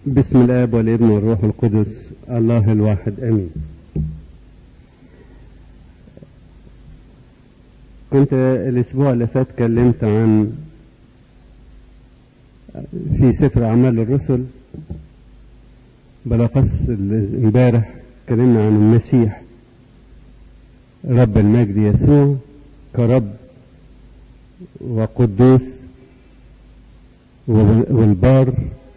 بسم الاب والابن والروح القدس الله الواحد امين كنت الاسبوع اللي فات كلمت عن في سفر اعمال الرسل بالاخص امبارح اتكلمنا عن المسيح رب المجد يسوع كرب وقدوس والبار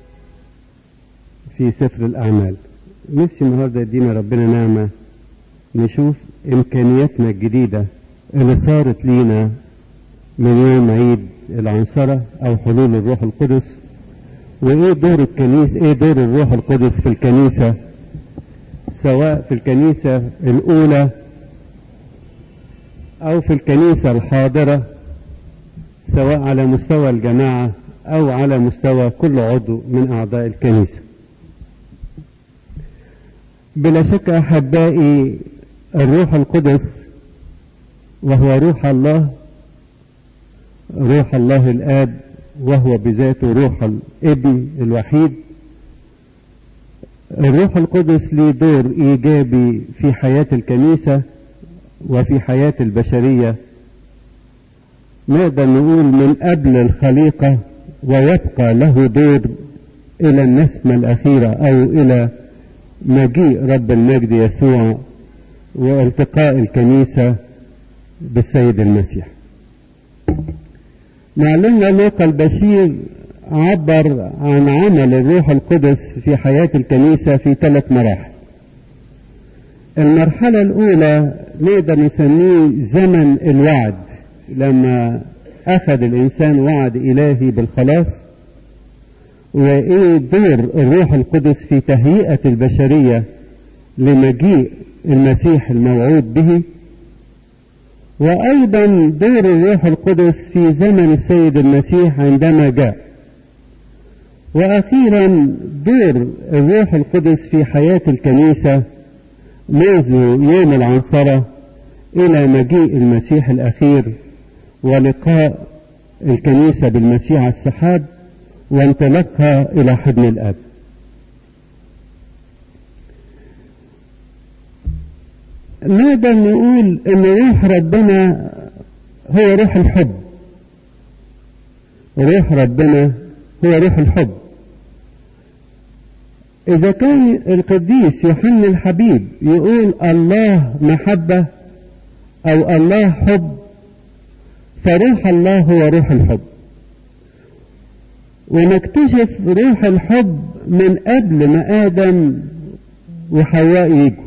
في سفر الأعمال نفسي النهاردة يدينا ربنا نعمة نشوف إمكانياتنا الجديدة اللي صارت لينا من يوم عيد العنصرة أو حلول الروح القدس وإيه دور الكنيسة إيه دور الروح القدس في الكنيسة سواء في الكنيسة الأولى أو في الكنيسة الحاضرة سواء على مستوى الجماعة أو على مستوى كل عضو من أعضاء الكنيسة بلا شك أحبائي الروح القدس وهو روح الله روح الله الآب وهو بذاته روح الابن الوحيد الروح القدس له دور إيجابي في حياة الكنيسة وفي حياة البشرية نقدر نقول من قبل الخليقة ويبقى له دور إلى النسمة الأخيرة أو إلى مجيء رب المجد يسوع والتقاء الكنيسة بالسيد المسيح معلمنا لوقا البشير عبر عن عمل الروح القدس في حياة الكنيسة في ثلاث مراحل المرحلة الأولى نقدر نسميه زمن الوعد لما أخذ الإنسان وعد إلهي بالخلاص وإيه دور الروح القدس في تهيئة البشرية لمجيء المسيح الموعود به وأيضا دور الروح القدس في زمن السيد المسيح عندما جاء وأخيرا دور الروح القدس في حياة الكنيسة منذ يوم العنصرة إلى مجيء المسيح الأخير ولقاء الكنيسة بالمسيح على السحاب وانطلاقها إلى حضن الأب نقدر نقول ان روح ربنا هو روح الحب روح ربنا هو روح الحب اذا كان القديس يوحنا الحبيب يقول الله محبة او الله حب فروح الله هو روح الحب ونكتشف روح الحب من قبل ما ادم وحواء يجوا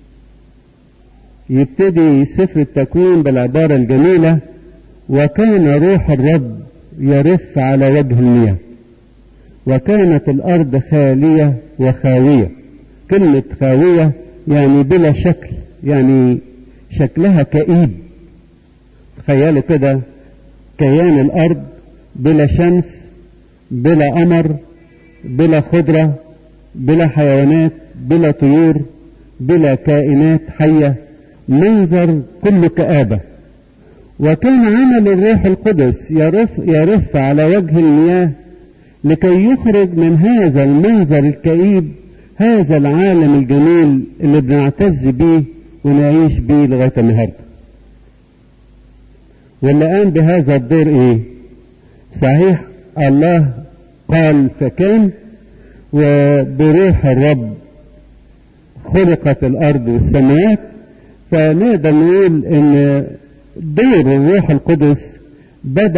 يبتدي سفر التكوين بالعبارة الجميلة وكان روح الرب يرف على وجه المياه وكانت الأرض خالية وخاوية كلمة خاوية يعني بلا شكل يعني شكلها كئيب تخيلوا كده كيان الأرض بلا شمس بلا قمر بلا خضرة بلا حيوانات بلا طيور بلا كائنات حيه منظر كله كآبة وكان عمل الروح القدس يرف, يرف على وجه المياه لكي يخرج من هذا المنظر الكئيب هذا العالم الجميل اللي بنعتز بيه ونعيش بيه لغاية النهاردة واللي قام بهذا الدور ايه صحيح الله قال فكان وبروح الرب خلقت الارض والسماوات فنقدر نقول ان دور الروح القدس بدأ